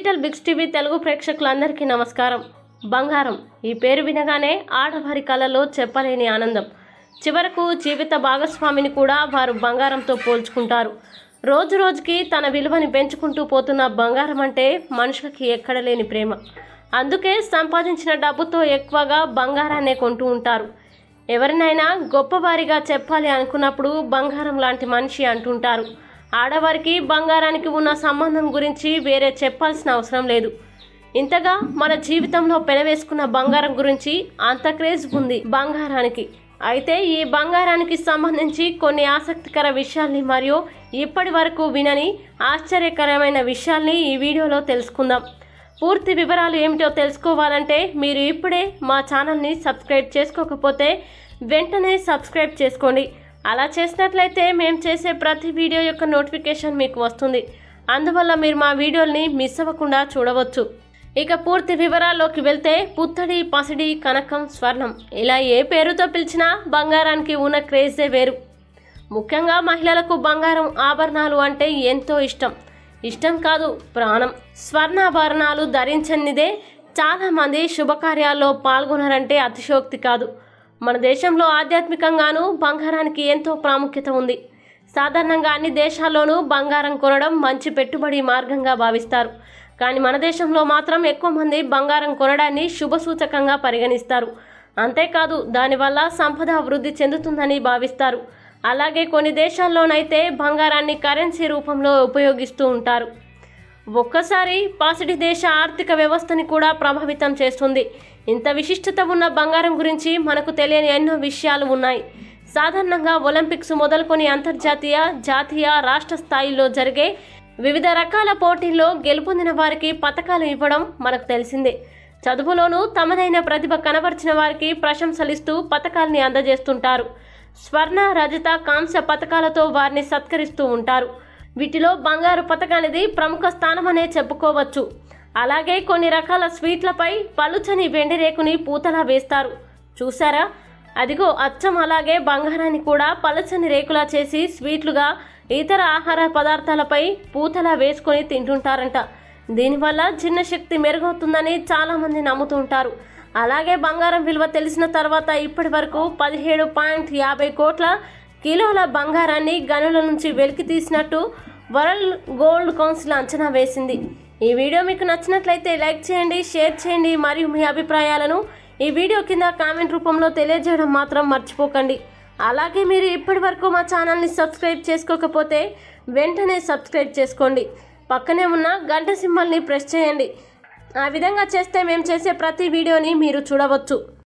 digital Biggs TV Telugu ప్రేక్షకులందరికీ నమస్కారం బంగారం ఈ పేరు వినగానే ఆడవారి కళలో చెప్పలేని ఆనందం చివరకు జీవిత భాగస్వామిని కూడా వారు బంగారంతో పోల్చుకుంటారు రోజు రోజుకి తన విలువని పెంచుకుంటూ పోతున్న బంగారం అంటే మనుషులకి ఎక్కడ లేని ప్రేమ అందుకే సంపాదించిన డబ్బుతో ఎక్కువగా బంగారాన్నే కొంటూ ఉంటారు ఎవరినైనా గొప్పవారిగా చెప్పాలి అనుకున్నప్పుడు బంగారం లాంటి మనిషి అంటుంటారు ఆడవారికి బంగారానికి ఉన్న సంబంధం గురించి వేరే చెప్పాల్సిన అవసరం లేదు ఇంతగా మన జీవితంలో పెనవేసుకున్న బంగారం గురించి అంత క్రేజ్ ఉంది బంగారానికి అయితే ఈ బంగారానికి సంబంధించి కొన్ని ఆసక్తికర విషయాల్ని మరియు ఇప్పటి వరకు వినని ఆశ్చర్యకరమైన విషయాల్ని ఈ వీడియోలో తెలుసుకుందాం పూర్తి వివరాలు ఏమిటో తెలుసుకోవాలంటే మీరు ఇప్పుడే మా ఛానల్ని సబ్స్క్రైబ్ చేసుకోకపోతే వెంటనే సబ్స్క్రైబ్ చేసుకోండి అలా చేసినట్లయితే మేము చేసే ప్రతి వీడియో యొక్క నోటిఫికేషన్ మీకు వస్తుంది అందువల్ల మీరు మా వీడియోల్ని మిస్ అవ్వకుండా చూడవచ్చు ఇక పూర్తి వివరాల్లోకి వెళ్తే పుత్తడి పసిడి కనకం స్వర్ణం ఇలా ఏ పేరుతో పిలిచినా బంగారానికి ఉన్న క్రేజే వేరు ముఖ్యంగా మహిళలకు బంగారం ఆభరణాలు అంటే ఎంతో ఇష్టం ఇష్టం కాదు ప్రాణం స్వర్ణాభరణాలు ధరించనిదే చాలామంది శుభకార్యాల్లో పాల్గొనరంటే అతిశయోక్తి కాదు మన దేశంలో ఆధ్యాత్మికంగానూ బంగారానికి ఎంతో ప్రాముఖ్యత ఉంది సాధారణంగా అన్ని దేశాల్లోనూ బంగారం కొనడం మంచి పెట్టుబడి మార్గంగా భావిస్తారు కానీ మన దేశంలో మాత్రం ఎక్కువ మంది బంగారం కొనడాన్ని శుభసూచకంగా పరిగణిస్తారు అంతేకాదు దానివల్ల సంపద వృద్ధి చెందుతుందని భావిస్తారు అలాగే కొన్ని దేశాల్లోనైతే బంగారాన్ని కరెన్సీ రూపంలో ఉపయోగిస్తూ ఉంటారు ఒక్కసారి పాసిటి దేశ ఆర్థిక వ్యవస్థని కూడా ప్రభావితం చేస్తుంది ఇంత విశిష్టత ఉన్న బంగారం గురించి మనకు తెలియని ఎన్నో విషయాలు ఉన్నాయి సాధారణంగా ఒలింపిక్స్ మొదలుకొని అంతర్జాతీయ జాతీయ రాష్ట్ర స్థాయిలో జరిగే వివిధ రకాల పోటీల్లో గెలుపొందిన వారికి పథకాలు ఇవ్వడం మనకు తెలిసిందే చదువులోనూ తమదైన ప్రతిభ కనబరిచిన వారికి ప్రశంసలిస్తూ పథకాల్ని అందజేస్తుంటారు స్వర్ణ రజత కాంస్య పథకాలతో వారిని సత్కరిస్తూ ఉంటారు వీటిలో బంగారు పథకానిది ప్రముఖ స్థానమనే చెప్పుకోవచ్చు అలాగే కొన్ని రకాల స్వీట్లపై పలుచని వెండి రేకుని పూతలా వేస్తారు చూసారా అదిగో అచ్చం అలాగే బంగారాన్ని కూడా పలచని రేకులా చేసి స్వీట్లుగా ఇతర ఆహార పదార్థాలపై పూతలా వేసుకొని తింటుంటారంట దీనివల్ల చిన్న శక్తి మెరుగవుతుందని చాలామంది నమ్ముతుంటారు అలాగే బంగారం విలువ తెలిసిన తర్వాత ఇప్పటి వరకు పదిహేడు పాయింట్ యాభై కోట్ల కిలోల బంగారాన్ని గనుల నుంచి వెలికి తీసినట్టు వరల్డ్ గోల్డ్ కౌన్సిల్ అంచనా వేసింది ఈ వీడియో మీకు నచ్చినట్లయితే లైక్ చేయండి షేర్ చేయండి మరియు మీ అభిప్రాయాలను ఈ వీడియో కింద కామెంట్ రూపంలో తెలియజేయడం మాత్రం మర్చిపోకండి అలాగే మీరు ఇప్పటి వరకు మా ఛానల్ని సబ్స్క్రైబ్ చేసుకోకపోతే వెంటనే సబ్స్క్రైబ్ చేసుకోండి పక్కనే ఉన్న గంట సింబల్ని ప్రెస్ చేయండి ఆ విధంగా చేస్తే మేము చేసే ప్రతి వీడియోని మీరు చూడవచ్చు